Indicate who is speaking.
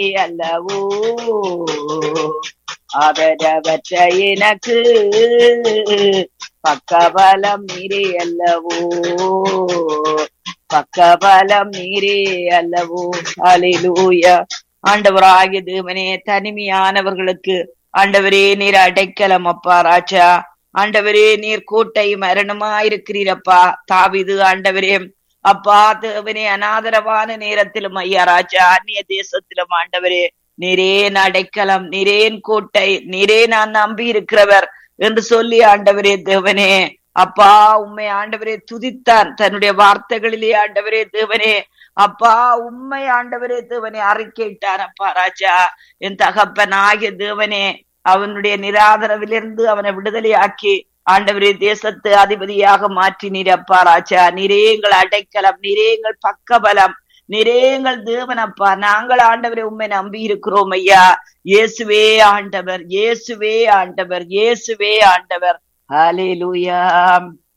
Speaker 1: அல்லவோ அவரவற்ற எனக்கு பக்கபலம் நீரே அல்லவோ பக்கபலம் நீரே அல்லவோ அலிலூயா ஆண்டவராகிய தேவனே தனிமையானவர்களுக்கு ஆண்டவரே நீர் அடைக்கலம் அப்பா ராஜா ஆண்டவரே நீர் கோட்டை மரணமா இருக்கிறீரப்பா தாவிது ஆண்டவரே அப்பா தேவனே அனாதரவான நேரத்திலும் ஐயா ராஜா அந்நிய தேசத்திலும் ஆண்டவரே நீரேன் அடைக்கலம் நீரேன் கோட்டை நீரே நான் நம்பி இருக்கிறவர் என்று சொல்லி ஆண்டவரே தேவனே அப்பா உண்மை ஆண்டவரே துதித்தான் தன்னுடைய வார்த்தைகளிலே ஆண்டவரே தேவனே அப்பா உண்மை ஆண்டவரே தேவனே அறிக்கையிட்டான் அப்பா ராஜா என் தகப்பன் ஆகிய தேவனே அவனுடைய நிராதரவிலிருந்து அவனை விடுதலையாக்கி ஆண்டவரே தேசத்து அதிபதியாக மாற்றி நீரப்பா ராஜா நீரேங்கள் அடைக்கலம் நீரேங்கள் பக்கபலம் நிறையங்கள் தேவனப்பா நாங்கள் ஆண்டவரை உண்மை நம்பி இருக்கிறோம் ஐயா இயேசுவே ஆண்டவர் இயேசுவே ஆண்டவர் இயேசுவே ஆண்டவர் ஹalleluya